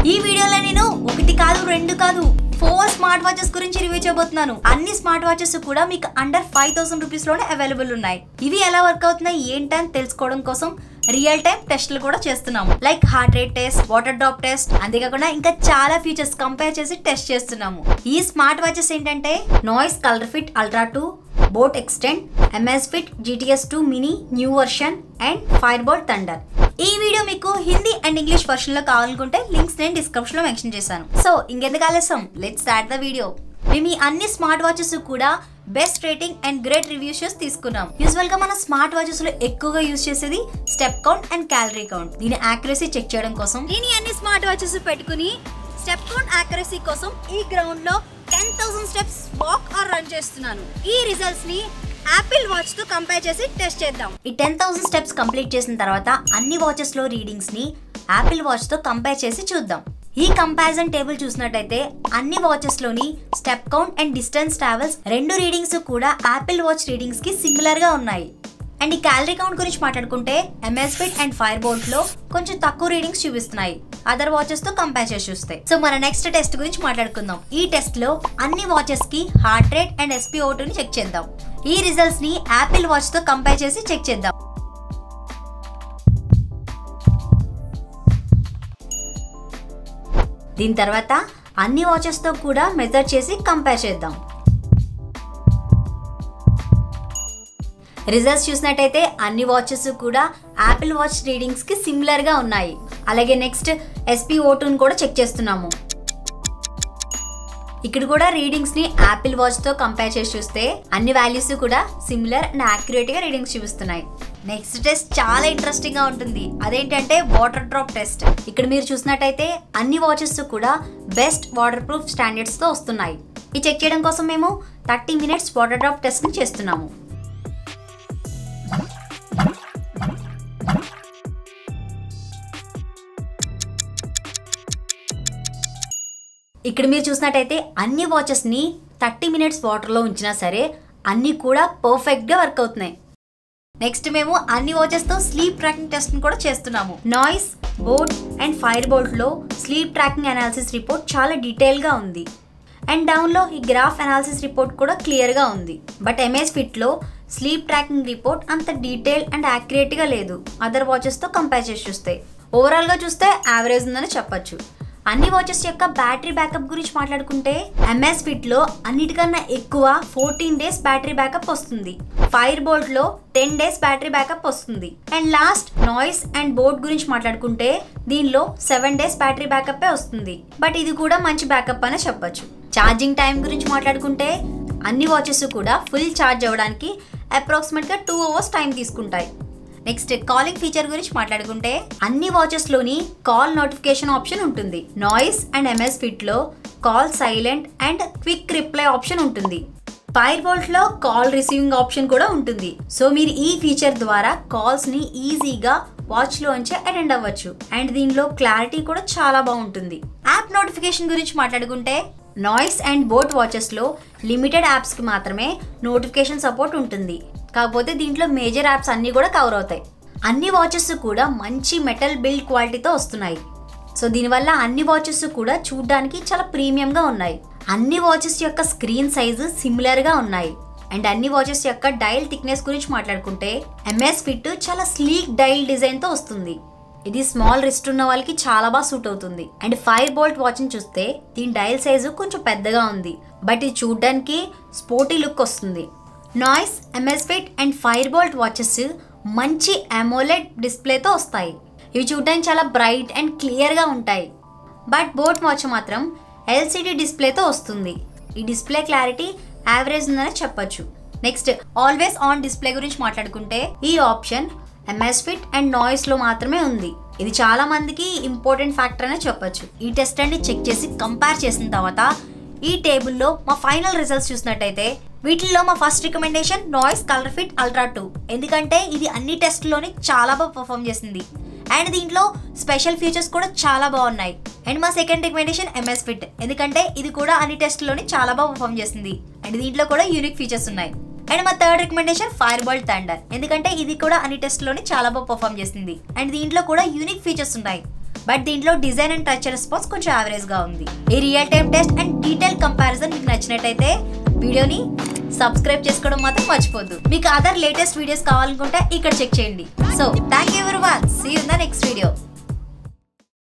ఈ వీడియోలో నేను ఒకటి కాదు రెండు కాదు ఫోర్ స్మార్ట్ వాచెస్ గురించి రివ్యూ చేయబోతున్నాను అన్ని స్మార్ట్ వాచెస్ కూడా మీకు అండర్ ఫైవ్ థౌసండ్ రూపీస్ లోనే అవైలబుల్ ఉన్నాయి ఇవి ఎలా వర్క్ అవుతున్నాయి ఏంటని తెలుసుకోవడం కోసం రియల్ టైం టెస్ట్లు కూడా చేస్తున్నాము like heart rate test water drop test అంతేకాకుండా ఇంకా చాలా ఫీచర్స్ కంపేర్ చేసి టెస్ట్ చేస్తున్నాము ఈ స్మార్ట్ వాచెస్ ఏంటంటే Noise ColorFit Ultra two boAt Xtend Amazfit GTS two mini new version and Fire Boltt Thunder ఈ వీడియో మీకు Hindi and English version లో కావాలనుకుంటే లింక్స్ నేను డిస్క్రిప్షన్ లో మెన్షన్ చేశాను సో ఇంకెందుకు ఆలస్యం లెట్స్ స్టార్ట్ ద వీడియో మేము ఈ అన్ని స్మార్ట్ వాచెస్ కూడా best rating and great reviews చేసి తీసుకున్నాం యూజువల్ గా మన స్మార్ట్ వాచెస్ లో ఎక్కువగా యూజ్ చేసేది step count and calorie count దీని యాక్యురసీ చెక్ చేయడం కోసం నేను ఈ అన్ని స్మార్ట్ వాచెస్ పెట్టుకుని స్టెప్ కౌంట్ యాక్యురసీ కోసం ఈ గ్రౌండ్ లో ten thousand steps walk or run చేస్తున్నాను ఈ రిజల్ట్స్ ని యాపిల్ వాచ్ తో కంపేర్ చేసి టెస్ట్ చేద్దాం ఈ టెన్ థౌసండ్ స్టెప్స్ కంప్లీట్ చేసిన తర్వాత అన్ని వాచెస్ లో రీడింగ్స్ ని యాపిల్ వాచ్ తో కంపేర్ చేసి చూద్దాం ఈ కంపారిజన్ టేబుల్ చూసినట్టయితే అన్ని వాచెస్ లోని step count and distance travels రెండు రీడింగ్స్ కూడా యాపిల్ వాచ్ రీడింగ్స్ కి సిమిలర్ గా ఉన్నాయి అండ్ ఈ క్యాలరీ కౌంట్ గురించి మాట్లాడుకుంటే Amazfit and Fire Boltt లో కొంచెం తక్కువ రీడింగ్స్ చూపిస్తున్నాయి అదర్ వాచెస్ తో కంపేర్ చేసి చూస్తే సో మన నెక్స్ట్ టెస్ట్ గురించి మాట్లాడుకుందాం ఈ టెస్ట్ లో అన్ని వాచెస్ కి హార్ట్ రేట్ అండ్ ఎస్పీ ని చెక్ చేద్దాం ఈ రిజల్ట్స్ ని యాపిల్ వాచ్ తో కంపేర్ చేసి చెక్ చేద్దాం దీని తర్వాత అన్ని వాచెస్ తో కూడా మెజర్ చేసి కంపేర్ చేద్దాం రిజల్ట్స్ చూసినట్టయితే అన్ని వాచెస్ కూడా యాపిల్ వాచ్ రీడింగ్స్ కి సిమిలర్ గా ఉన్నాయి అలాగే నెక్స్ట్ ఎస్పీ ఓటూని కూడా చెక్ చేస్తున్నాము ఇక్కడ కూడా రీడింగ్స్ ని యాపిల్ వాచ్ తో కంపేర్ చేసి చూస్తే అన్ని వాల్యూస్ కూడా సిమిలర్ అండ్ యాక్యురేట్ గా రీడింగ్స్ చూపిస్తున్నాయి నెక్స్ట్ టెస్ట్ చాలా ఇంట్రెస్టింగ్ గా ఉంటుంది అదేంటంటే వాటర్ డ్రాప్ టెస్ట్ ఇక్కడ మీరు చూసినట్టయితే అన్ని వాచెస్ కూడా బెస్ట్ వాటర్ ప్రూఫ్ స్టాండర్డ్స్ తో వస్తున్నాయి ఈ చెక్ చేయడం కోసం మేము thirty minutes water drop test ని చేస్తున్నాము ఇక్కడ మీరు చూసినట్టయితే అన్ని వాచెస్ని థర్టీ మినిట్స్ వాటర్లో ఉంచినా సరే అన్నీ కూడా పర్ఫెక్ట్గా వర్క్ అవుతున్నాయి నెక్స్ట్ మేము అన్ని వాచెస్తో స్లీప్ ట్రాకింగ్ టెస్ట్ని కూడా చేస్తున్నాము నాయిస్ బోట్ అండ్ ఫైర్ బోల్ట్లో స్లీప్ ట్రాకింగ్ అనాలిసిస్ రిపోర్ట్ చాలా డీటెయిల్గా ఉంది అండ్ డౌన్లో ఈ గ్రాఫ్ అనాలిసిస్ రిపోర్ట్ కూడా క్లియర్గా ఉంది బట్ ఎంఎస్ ఫిట్లో స్లీప్ ట్రాకింగ్ రిపోర్ట్ అంత డీటెయిల్ అండ్ యాక్యురేట్గా లేదు అదర్ వాచెస్తో కంపేర్ చేసి చూస్తే ఓవరాల్గా చూస్తే యావరేజ్ ఉందని చెప్పొచ్చు అన్ని వాచెస్ యొక్క బ్యాటరీ బ్యాకప్ గురించి మాట్లాడుకుంటే ఎంఎస్ ఫిట్ లో అన్నిటికన్నా ఎక్కువ ఫోర్టీన్ డేస్ బ్యాటరీ బ్యాకప్ వస్తుంది ఫైర్ బోల్ట్ లో టెన్ డేస్ బ్యాటరీ బ్యాకప్ వస్తుంది and last Noise and boAt గురించి మాట్లాడుకుంటే దీనిలో సెవెన్ డేస్ బ్యాటరీ బ్యాకప్ వస్తుంది బట్ ఇది కూడా మంచి బ్యాకప్ అనే చెప్పొచ్చు ఛార్జింగ్ టైం గురించి మాట్లాడుకుంటే అన్ని వాచెస్ కూడా ఫుల్ ఛార్జ్ అవ్వడానికి అప్రాక్సిమేట్ గా టూ అవర్స్ టైం తీసుకుంటాయి నెక్స్ట్ కాలింగ్ ఫీచర్ గురించి మాట్లాడుకుంటే అన్ని వాచెస్ లోని కాల్ నోటిఫికేషన్ ఆప్షన్ ఉంటుంది నాయిస్ అండ్ ఎంఎస్ ఫిట్ లో call silent and quick reply option ఉంటుంది ఫైర్ బోల్ట్ లో కాల్ రిసీవింగ్ ఆప్షన్ కూడా ఉంటుంది సో మీరు ఈ ఫీచర్ ద్వారా కాల్స్ ని ఈజీగా వాచ్ లోంచే అటెండ్ అవ్వచ్చు అండ్ దీనిలో క్లారిటీ కూడా చాలా బాగుంటుంది యాప్ నోటిఫికేషన్ గురించి మాట్లాడుకుంటే నాయిస్ అండ్ బోట్ వాచెస్ లో లిమిటెడ్ యాప్స్ కి మాత్రమే నోటిఫికేషన్ సపోర్ట్ ఉంటుంది కాకపోతే దీంట్లో మేజర్ యాప్స్ అన్నీ కూడా కవర్ అవుతాయి అన్ని వాచెస్ కూడా మంచి మెటల్ బిల్డ్ క్వాలిటీతో వస్తున్నాయి సో దీనివల్ల అన్ని వాచెస్ కూడా చూడడానికి చాలా ప్రీమియంగా ఉన్నాయి అన్ని వాచెస్ యొక్క స్క్రీన్ సైజు సిమిలర్గా ఉన్నాయి అండ్ అన్ని వాచెస్ యొక్క డైల్ థిక్నెస్ గురించి మాట్లాడుకుంటే ఎంఎస్ ఫిట్ చాలా స్లీక్ డైల్ డిజైన్తో వస్తుంది ఇది స్మాల్ రిస్ట్ ఉన్న వాళ్ళకి చాలా బాగా సూట్ అవుతుంది అండ్ ఫైవ్ బోల్ట్ వాచ్ని చూస్తే దీని డైల్ సైజు కొంచెం పెద్దగా ఉంది బట్ ఇది చూడడానికి స్పోర్టీ లుక్ వస్తుంది Noise Amazfit and Fire Boltt watches మంచి అమోలెడ్ డిస్ప్లేతో వస్తాయి ఇవి చూడడానికి చాలా బ్రైట్ అండ్ క్లియర్గా ఉంటాయి బట్ బోట్ వాచ్ మాత్రం ఎల్సిడి డిస్ప్లేతో వస్తుంది ఈ డిస్ప్లే క్లారిటీ యావరేజ్ ఉందని చెప్పొచ్చు నెక్స్ట్ ఆల్వేస్ ఆన్ డిస్ప్లే గురించి మాట్లాడుకుంటే ఈ option Amazfit and Noise లో మాత్రమే ఉంది ఇది చాలా మందికి ఇంపార్టెంట్ ఫ్యాక్టర్ అనే చెప్పొచ్చు ఈ టెస్ట్ అన్ని చెక్ చేసి కంపేర్ చేసిన తర్వాత ఈ టేబుల్లో మా ఫైనల్ రిజల్ట్స్ చూసినట్టయితే వీటిల్లో మా first recommendation Noise ColorFit Ultra two ఎందుకంటే ఇది అన్ని టెస్ట్లోని చాలా బాగా పర్ఫామ్ చేసింది అండ్ దీంట్లో స్పెషల్ ఫీచర్స్ కూడా చాలా బాగున్నాయి అండ్ మా సెకండ్ రికమెండేషన్ ఎంఎస్ ఫిట్ ఎందుకంటే ఇది కూడా అన్ని టెస్ట్లోని చాలా బాగా పర్ఫామ్ చేసింది అండ్ దీంట్లో కూడా యూనిక్ ఫీచర్స్ ఉన్నాయి అండ్ మా third recommendation Fire Boltt Thunder ఎందుకంటే ఇది కూడా అన్ని టెస్ట్లోని చాలా బాగా పర్ఫామ్ చేసింది అండ్ దీంట్లో కూడా యూనిక్ ఫీచర్స్ ఉన్నాయి బట్ దీంట్లో డిజైన్ అండ్ టచ్ రెస్పాన్స్ కొంచెం యావరేజ్ గా ఉంది ఈ real time test and detail comparison మీకు నచ్చినట్టయితే వీడియోని సబ్స్క్రైబ్ చేసుకోవడం మాత్రం మర్చిపోద్దు మీకు అదర్ లేటెస్ట్ వీడియోస్ కావాలనుకుంటే ఇక్కడ చెక్ చేయండి so thank you everyone see in the next video